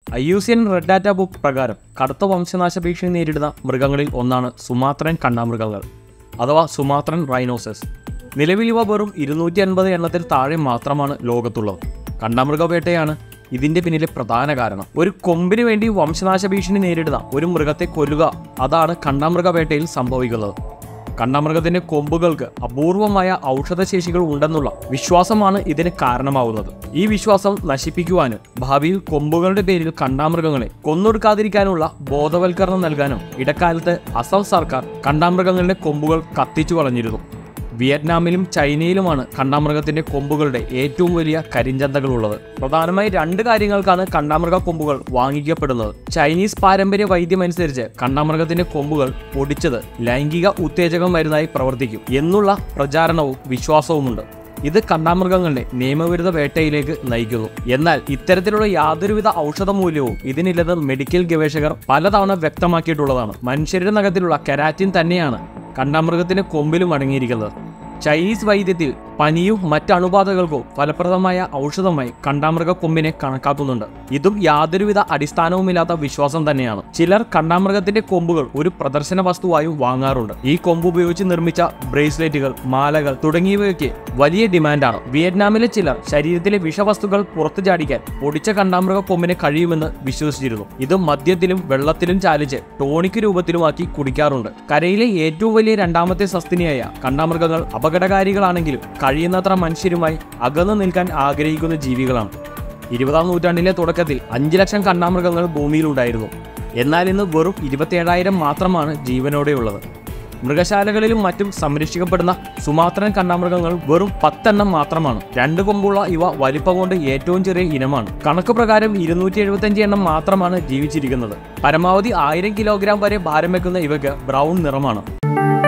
I U C N red data book പ്രകാരം കടുത്ത വംശനാശ ഭീഷണി നേരിടുന്ന മൃഗങ്ങളിൽ ഒന്നാണ് സുമാത്രൻ കണ്ണാമൃഗങ്ങൾ അഥവാ സുമാത്രൻ റൈനോസസ് നിലവിൽ ഇവ വെറും ഇരുന്നൂറ്റി അൻപത് എണ്ണത്തിൽ താഴെ മാത്രമാണ് ലോകത്തുള്ളത് കണ്ണാമൃഗവേട്ടയാണ് ഇതിന്റെ പിന്നിലെ പ്രധാന കാരണം ഒരു കൊമ്പിന് വേണ്ടി വംശനാശ ഭീഷണി നേരിടുന്ന ഒരു മൃഗത്തെ കൊല്ലുക അതാണ് കണ്ണാമൃഗവേട്ടയിൽ സംഭവിക്കുന്നത് കണ്ണമൃഗത്തിന്റെ കൊമ്പുകൾക്ക് അപൂർവമായ ഔഷധശേഷികൾ ഉണ്ടെന്നുള്ള വിശ്വാസമാണ് ഇതിന് കാരണമാവുന്നത് ഈ വിശ്വാസം നശിപ്പിക്കുവാനും ഭാവിയിൽ കൊമ്പുകളുടെ പേരിൽ കണ്ടാമൃഗങ്ങളെ കൊന്നൊടുക്കാതിരിക്കാനുള്ള ബോധവൽക്കരണം നൽകാനും ഇടക്കാലത്ത് അസം സർക്കാർ കണ്ടാമൃഗങ്ങളുടെ കൊമ്പുകൾ കത്തിച്ചു കളഞ്ഞിരുന്നു വിയറ്റ്നാമിലും ചൈനയിലുമാണ് കണ്ടാമൃഗത്തിന്റെ കൊമ്പുകളുടെ ഏറ്റവും വലിയ കരിഞ്ചന്തകളുള്ളത് പ്രധാനമായി രണ്ട് കാര്യങ്ങൾക്കാണ് കണ്ടാമൃഗ കൊമ്പുകൾ വാങ്ങിക്കപ്പെടുന്നത് ചൈനീസ് പാരമ്പര്യ വൈദ്യമനുസരിച്ച് കണ്ടാമൃഗത്തിന്റെ കൊമ്പുകൾ പൊടിച്ചത് ലൈംഗിക ഉത്തേജകം മരുന്നായി പ്രവർത്തിക്കും എന്നുള്ള പ്രചാരണവും വിശ്വാസവുമുണ്ട് ഇത് കണ്ടാമൃഗങ്ങളുടെ നിയമവിരുദ്ധ വേട്ടയിലേക്ക് നയിക്കുന്നു എന്നാൽ ഇത്തരത്തിലുള്ള യാതൊരുവിധ ഔഷധ മൂല്യവും ഇതിനില്ലെന്ന് മെഡിക്കൽ ഗവേഷകർ പലതവണ വ്യക്തമാക്കിയിട്ടുള്ളതാണ് മനുഷ്യരുടെ നഖത്തിലുള്ള കെരാറ്റിൻ തന്നെയാണ് കണ്ടാമൃഗത്തിന്റെ കൊമ്പിലും അടങ്ങിയിരിക്കുന്നത് ചൈനീസ് വൈദ്യത്തിൽ പനിയും മറ്റ് അണുബാധകൾക്കോ ഫലപ്രദമായ ഔഷധമായി കണ്ടാമൃഗ കൊമ്പിനെ കണക്കാക്കുന്നുണ്ട് ഇതും യാതൊരുവിധ അടിസ്ഥാനവുമില്ലാത്ത വിശ്വാസം തന്നെയാണ് ചിലർ കണ്ടാമൃഗത്തിന്റെ കൊമ്പുകൾ ഒരു പ്രദർശന വസ്തുവായും വാങ്ങാറുണ്ട് ഈ കൊമ്പ് ഉപയോഗിച്ച് നിർമ്മിച്ച ബ്രേസ്ലെറ്റുകൾ മാലകൾ തുടങ്ങിയവയ്ക്ക് വലിയ ഡിമാൻഡാണ് വിയറ്റ്നാമിലെ ചിലർ ശരീരത്തിലെ വിഷവസ്തുക്കൾ പുറത്തു ചാടിക്കാൻ പൊടിച്ച കണ്ടാമൃഗ കൊമ്പിന് കഴിയുമെന്ന് വിശ്വസിച്ചിരുന്നു ഇത് മദ്യത്തിലും വെള്ളത്തിലും ചാലിച്ച് ടോണിക് രൂപത്തിലുമാക്കി കുടിക്കാറുണ്ട് കരയിലെ ഏറ്റവും വലിയ രണ്ടാമത്തെ സസ്തിനിയായ കണ്ടാമൃഗങ്ങൾ അപകടകാരികളാണെങ്കിലും കഴിയുന്നത്ര മനുഷ്യരുമായി അകന്നു നിൽക്കാൻ ആഗ്രഹിക്കുന്ന ജീവികളാണ് ഇരുപതാം നൂറ്റാണ്ടിലെ തുടക്കത്തിൽ അഞ്ച് ലക്ഷം കണ്ടാമൃഗങ്ങൾ ഭൂമിയിലുണ്ടായിരുന്നു എന്നാൽ ഇന്ന് വെറും ഇരുപത്തിയേഴായിരം മാത്രമാണ് ജീവനോടെയുള്ളത് മൃഗശാലകളിലും മറ്റും സംരക്ഷിക്കപ്പെടുന്ന സുമാത്രൻ കണ്ടാമൃഗങ്ങൾ വെറും പത്തെണ്ണം മാത്രമാണ് രണ്ട് കൊമ്പുള്ള ഇവ വലിപ്പം കൊണ്ട് ഏറ്റവും ചെറിയ ഇനമാണ് കണക്ക് പ്രകാരം ഇരുന്നൂറ്റി എഴുപത്തഞ്ച് എണ്ണം മാത്രമാണ് ജീവിച്ചിരിക്കുന്നത് പരമാവധി ആയിരം കിലോഗ്രാം വരെ ഭാരം വെക്കുന്ന ഇവയ്ക്ക് ബ്രൗൺ നിറമാണ്